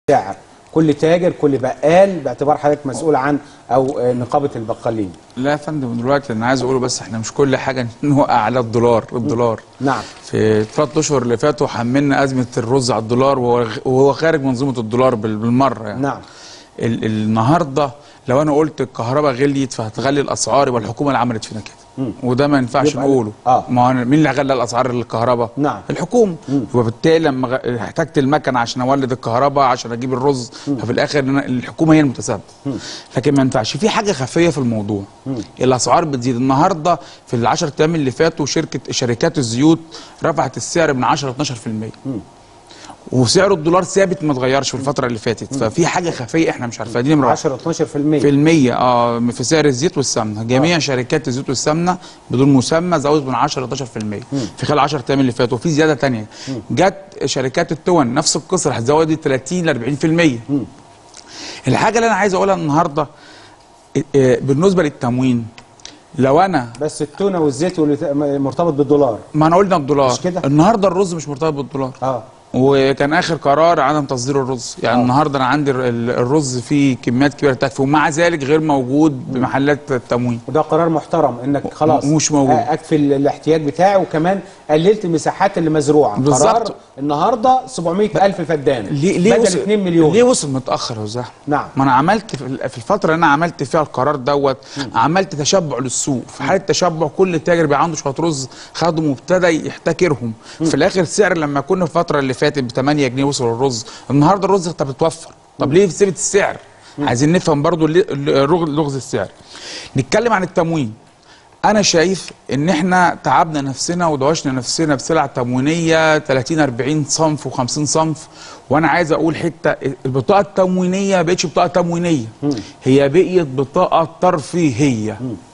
سعر كل تاجر كل بقال باعتبار حضرتك مسؤول عن او آه، نقابه البقالين لا يا فندم دلوقتي انا عايز اقوله بس احنا مش كل حاجه نوقع على الدولار الدولار نعم في الثلاث اشهر اللي فاتوا حملنا ازمه الرز على الدولار وهو وهو خارج منظومه الدولار بال- بالمره يعني نعم ال النهارده لو انا قلت الكهرباء غليت فهتغلي الاسعار يبقى الحكومه اللي عملت فينا كده وده ما ينفعش يبقى- نقوله آه. ما هو مين اللي غلى الاسعار الكهرباء نعم. الحكومه وبالتالي لما غ- احتجت المكنه عشان اولد الكهرباء عشان اجيب الرز ففي الاخر إن الحكومه هي المتسبب لكن ما ينفعش في حاجه خفيه في الموضوع الاسعار بتزيد النهارده في ال 10 ايام اللي فاتوا شركه شركات الزيوت رفعت السعر من 10 ل 12% وسعر الدولار ثابت ما اتغيرش في الفتره اللي فاتت ففي حاجه خفيه احنا مش عارفين دي نمره واحد. 10 12% في المية اه في سعر الزيت والسمنه جميع شركات الزيت والسمنه بدون مسمى زودت من 10 ل 12% في خلال 10 ايام اللي فاتوا وفي زياده تانية جت شركات التون نفس القصه راح زودت 30 ل 40% الحاجه اللي انا عايز اقولها النهارده آه، آه، بالنسبه للتموين لو انا بس التونه والزيت واللي مرتبط بالدولار ما انا قلنا الدولار مش كده؟ النهارده الرز مش مرتبط بالدولار اه وكان اخر قرار عدم تصدير الرز يعني آه. النهارده انا عندي ال- ال- الرز فيه كميات كبيره تكفي ومع ذلك غير موجود بمحلات التموين وده قرار محترم انك خلاص مش موجود. آه، اكفي ال- الاحتياج بتاعي وكان قللت المساحات اللي مزروعه بالظبط. قرار النهارده 700 الف فدان ليه ليه بدل وصل 2 مليون ليه وصل متاخر يا زهر نعم. ما انا عملت في ال- في الفتره اللي انا عملت فيها القرار دوت عملت تشبع للسوق في حاله تشبع كل تاجر بقى عنده شويه رز خدهم وابتدى يحتكرهم في الاخر السعر لما كنا في الفتره اللي فاتت ب 8 جنيه وصل الرز النهارده الرز انت بتوفر طب ليه ثبت السعر عايزين نفهم برضو ليه- الرغ- لغز السعر نتكلم عن التموين انا شايف ان احنا تعبنا نفسنا ودوشنا نفسنا بسلع تموينيه 30 40 صنف و50 صنف وانا عايز اقول حته البطاقه التموينيه ما بقتش بطاقه تموينيه هي بقيت بطاقه ترفيهيه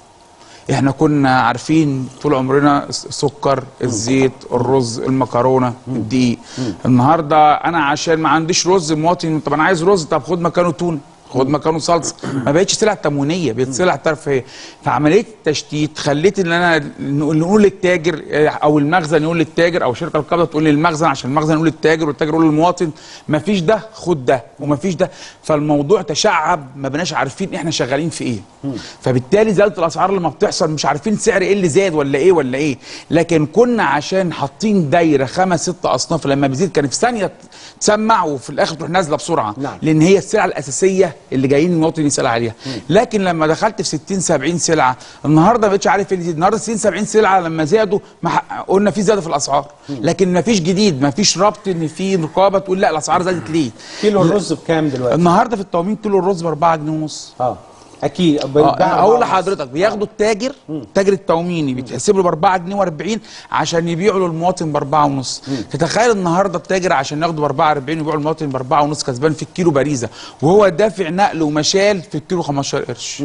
احنا كنا عارفين طول عمرنا السكر الزيت الرز المكرونه الدقيق النهارده انا عشان ما عنديش رز مواطن طب انا عايز رز طب خد مكانه تونه خد مكانه صلصه ما بقتش سلع تموينيه بقت سلع ترفيهيه فعمليه التشتيت خليت ان انا نقول نقول للتاجر اه، او المخزن يقول للتاجر او شركه القابضه تقول للمخزن عشان المخزن يقول للتاجر والتاجر يقول للمواطن ما فيش ده خد ده وما فيش ده فالموضوع تشعب ما بقناش عارفين احنا شغالين في ايه فبالتالي زياده الاسعار لما بتحصل مش عارفين سعر ايه اللي زاد ولا ايه ولا ايه لكن كنا عشان حاطين دايره خمس ست اصناف لما بيزيد كان في ثانيه تسمع وفي الاخر تروح نازله بسرعه نعم. لان هي السلعه الاساسيه اللي جايين المواطن يسال عليها لكن لما دخلت في 60 70 سلعه النهارده ما بقتش عارف ايه اللي يزيد النهارده 60 70 سلعه لما زادوا ما ح- قلنا في زياده في الاسعار لكن ما فيش جديد ما فيش ربط ان في رقابه تقول لا الاسعار زادت ليه كيلو الرز بكام دلوقتي النهارده في التومين كيلو الرز ب 4 جنيه ونص اه اكيد اه بيتباع أنا اقول بعض. لحضرتك بياخدوا التاجر التاجر التوميني بيتحسب له ب 4 جنيه و40 عشان يبيعوا للمواطن ب 4 ونص تتخيل النهارده التاجر عشان ياخده ب 44 ويبيعوا للمواطن ب 4 ونص كسبان في الكيلو باريزه وهو دافع نقل ومشال في الكيلو 15 قرش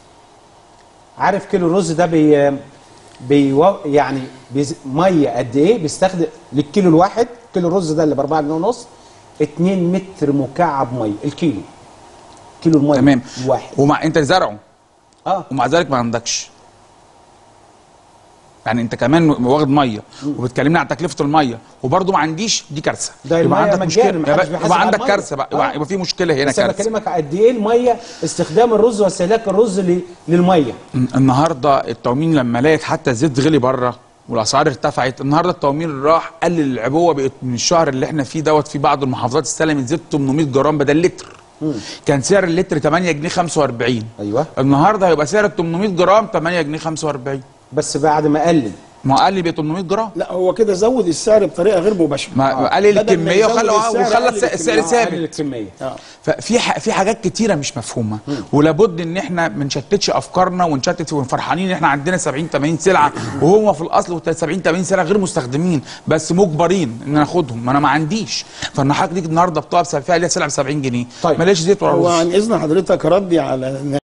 عارف كيلو الرز ده بي بي يعني بيز... ميه قد ايه بيستخدم للكيلو الواحد كيلو الرز ده اللي ب 4 جنيه ونص 2 متر مكعب ميه الكيلو كيلو الميه تمام الواحد ومع انت زرعه اه ومع ذلك ما عندكش يعني انت كمان واخد ميه وبتكلمني عن تكلفه الميه وبرضه ما عنديش دي كارثه ده يبقى المية عندك مجانا، مشكله محدش يبقى, بيحاسب يبقى على عندك المية. كارثه بقى يبقى, آه. يبقى في مشكله هنا بس انا كارثه بكلمك قد ايه الميه استخدام الرز واستهلاك الرز ل... للميه النهارده التومين لما لقيت حتى الزيت غلي بره والاسعار ارتفعت النهارده التومين راح قلل العبوه بقت من الشهر اللي احنا فيه دوت في بعض المحافظات استلمت زيت 800 جرام بدل لتر كان سعر اللتر 8 جنيه 45 ايوه النهارده هيبقى سعر ال 800 جرام 8 جنيه 45 بس بعد ما قلل ما هو قال لي ب 800 جرام لا هو كده زود السعر بطريقه غير مباشره ما قلل بدل ما الكميه يزود وخلى السعر، وخلى قلل السعر الكمية. ثابت قلل الكميه آه. ففي ح- في حاجات كتيره مش مفهومه ولابد ان احنا ما نشتتش افكارنا ونشتت ونفرحانين ان احنا عندنا 70 80 سلعه وهو في الاصل 70 80 سلعه غير مستخدمين بس مجبرين ان ناخدهم ما انا ما عنديش فانا حضرتك النهارده بطاقه فيها ليها سلعه ب 70 جنيه طيب. ما ليش زيت ولا هو رز عن اذن حضرتك ردي على